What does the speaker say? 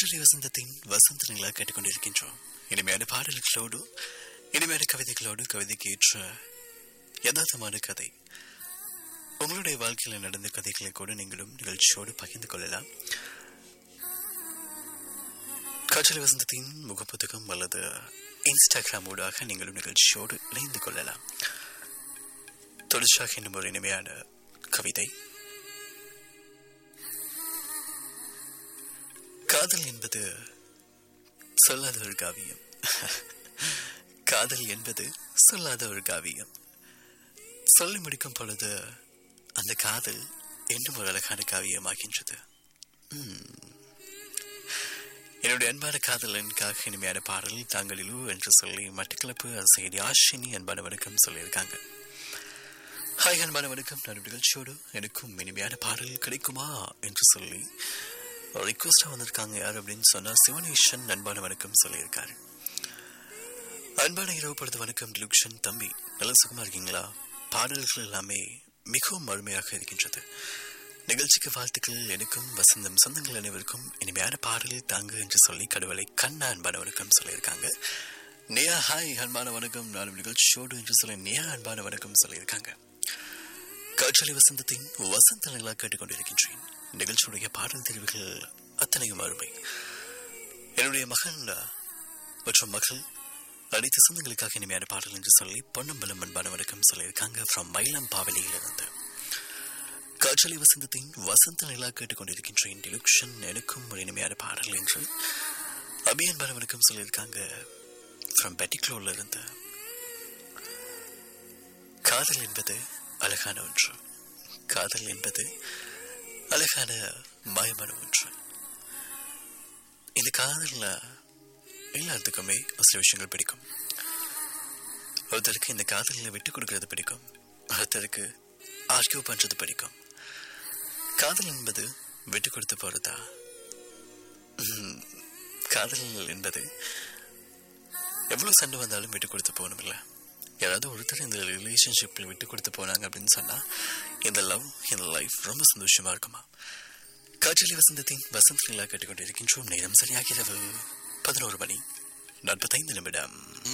காற்றலை வசந்தத்தின் வசந்த நிலா கேட்டுக்கொண்டிருக்கின்றோம் இனிமையான பாடல்களோடு இனிமையான கவிதைகளோடு கவிதைக்கு ஏற்ற யதார்த்தமான கதை உங்களுடைய வாழ்க்கையில் நடந்த கதைகளை கூட நீங்களும் நிகழ்ச்சியோடு பகிர்ந்து கொள்ளலாம் காற்றலை வசந்தத்தின் முகப்புத்தகம் அல்லது இன்ஸ்டாகிராம் ஊடாக நீங்களும் நிகழ்ச்சியோடு இணைந்து கொள்ளலாம் தொடர்ச்சியாக இன்னும் ஒரு இனிமையான கவிதை காதல் என்பது சொல்லாத ஒரு காவியம் காதல் என்பது சொல்லாத ஒரு காவியம் சொல்லி முடிக்கும் பொழுது அந்த காதல் இன்னும் ஒரு அழகான காவியமாகின்றது உம். என்னுடைய அன்பான காதலனுக்காக இனிமையான பாடல் தாங்களிலு என்று சொல்லி மட்டக்களப்பு செய்தி ஆஷினி அன்பான வணக்கம் சொல்லியிருக்காங்க ஹாய் அன்பான வணக்கம் நான் நிகழ்ச்சியோடு எனக்கும் இனிமையான பாடல் கிடைக்குமா என்று சொல்லி ரிக்வஸ்டா வந்திருக்காங்க யார் அப்படின்னு சொன்னா சிவனேஷன் அன்பான வணக்கம் சொல்லியிருக்காரு அன்பான இரவு பொழுது வணக்கம் டிலுக்ஷன் தம்பி நல்ல சுகமா இருக்கீங்களா பாடல்கள் எல்லாமே மிகவும் அருமையாக இருக்கின்றது நிகழ்ச்சிக்கு வாழ்த்துக்கள் எனக்கும் வசந்தம் சொந்தங்கள் அனைவருக்கும் இனிமையான பாடல் தாங்க என்று சொல்லி கடவுளை கண்ணா அன்பான வணக்கம் சொல்லியிருக்காங்க நியா ஹாய் அன்பான வணக்கம் நானும் நிகழ்ச்சியோடு என்று சொல்லி நியா அன்பான வணக்கம் சொல்லியிருக்காங்க காற்றலை வசந்தத்தின் வசந்த நிலா கேட்டுக்கொண்டிருக்கின்றேன் நிகழ்ச்சியுடைய பாடல் தெரிவுகள் அத்தனையும் அருமை என்னுடைய மகன் மற்றும் மகள் அனைத்து சொந்தங்களுக்காக இனிமையான பாடல் என்று சொல்லி பொன்னம்பலம் அன்பான வணக்கம் சொல்லியிருக்காங்க ஃப்ரம் மயிலம் பாவலியிலிருந்து காற்றலை வசந்தத்தின் வசந்த நிலா கேட்டுக்கொண்டிருக்கின்றேன் டிலுக்ஷன் எனக்கும் ஒரு இனிமையான பாடல் என்று அபி அன்பான வணக்கம் சொல்லியிருக்காங்க ஃப்ரம் பெட்டிக்ளோர்ல இருந்து காதல் என்பது அழகான ஒன்று காதல் என்பது அழகான மாயமான ஒன்று இந்த காதல்ல எல்லாத்துக்குமே சில விஷயங்கள் பிடிக்கும் ஒருத்தருக்கு இந்த காதலில் விட்டு கொடுக்கறது பிடிக்கும் ஒருத்தருக்கு ஆர்கியூ பண்றது பிடிக்கும் காதல் என்பது விட்டு கொடுத்து போறதா உம், காதல் என்பது எவ்வளவு சண்டை வந்தாலும் விட்டு கொடுத்து போகணும் இல்லை யாராவது ஒருத்தர் இந்த ரிலேஷன்ஷிப்பில் விட்டு கொடுத்து போனாங்க அப்படின்னு சொன்னா இந்த லவ் இந்த லைஃப் ரொம்ப சந்தோஷமா இருக்குமா காற்றலி வசந்தத்தின் வசந்த நிலா கேட்டுக்கொண்டிருக்கின்றோம் நேரம் சரியாகிறது பதினோரு மணி நாற்பத்தைந்து நிமிடம்